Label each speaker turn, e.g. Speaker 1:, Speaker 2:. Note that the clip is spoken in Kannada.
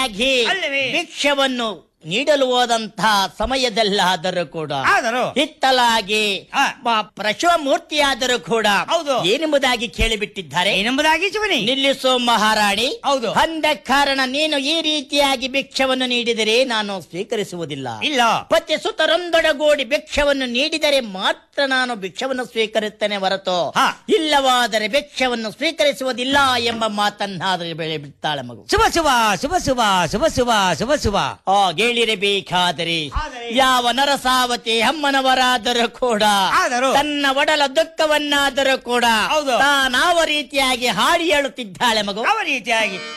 Speaker 1: ರೀತಿಯಾಗಿ
Speaker 2: ಅಲ್ಲವೇ?
Speaker 1: ಭಿಕ್ಷವನ್ನು ನೀಡಲು ಹೋದಂತಹ ಸಮಯದಲ್ಲಾದರೂ ಕೂಡ
Speaker 2: ಆದರೂ
Speaker 1: ಹಿತ್ತಲಾಗಿ
Speaker 2: ಆ.
Speaker 1: ಮ- ಪ್ರಶವ ಮೂರ್ತಿಯಾದರೂ ಕೂಡ
Speaker 2: ಹೌದು.
Speaker 1: ಏನೆಂಬುದಾಗಿ ಕೇಳಿಬಿಟ್ಟಿದ್ದಾರೆ
Speaker 2: ಏನೆಂಬುದಾಗಿ ಶಿವನಿ
Speaker 1: ನಿಲ್ಲಿಸು ಮಹಾರಾಣಿ
Speaker 2: ಹೌದು.
Speaker 1: ಅಂದ ಕಾರಣ ನೀನು ಈ ರೀತಿಯಾಗಿ ಭಿಕ್ಷವನ್ನು ನೀಡಿದರೆ ನಾನು ಸ್ವೀಕರಿಸುವುದಿಲ್ಲ
Speaker 2: ಇಲ್ಲ
Speaker 1: ಪತಿ ಸುತರೊಂದೊಡಗೂಡಿ ಭಿಕ್ಷವನ್ನು ನೀಡಿದರೆ ಮಾತ್ರ ನಾನು ಭಿಕ್ಷವನ್ನು ಸ್ವೀಕರಿಸ್ತೇನೆ ಹೊರತು
Speaker 2: ಹಾ.
Speaker 1: ಇಲ್ಲವಾದರೆ ಭಿಕ್ಷವನ್ನು ಸ್ವೀಕರಿಸುವುದಿಲ್ಲ ಎಂಬ ಮಾತನ್ನಾದರೆ ಬೆಳೆ ಬಿಡ್ತಾಳೆ ಮಗು
Speaker 2: ಶುಭ ಶುಭ ಶುಭ ಶುಭ ಶುಭ ಶುಭ ಶುಭ ಶುಭ
Speaker 1: ಆ ಗೇಳಿರಬೇಕಾದರೆ
Speaker 2: ಆದರೆ
Speaker 1: ಯಾವ ನರಸಾವತಿ ಅಮ್ಮನವರಾದರೂ ಕೂಡ
Speaker 2: ಆದರೂ
Speaker 1: ತನ್ನ ಒಡಲ ದುಃಖವನ್ನಾದರೂ ಕೂಡ
Speaker 2: ಹೌದು.
Speaker 1: ತಾನಾವ ರೀತಿಯಾಗಿ ಹಾಡಿ ಹೇಳುತ್ತಿದ್ದಾಳೆ ಮಗು
Speaker 2: ಯಾವ ರೀತಿಯಾಗಿ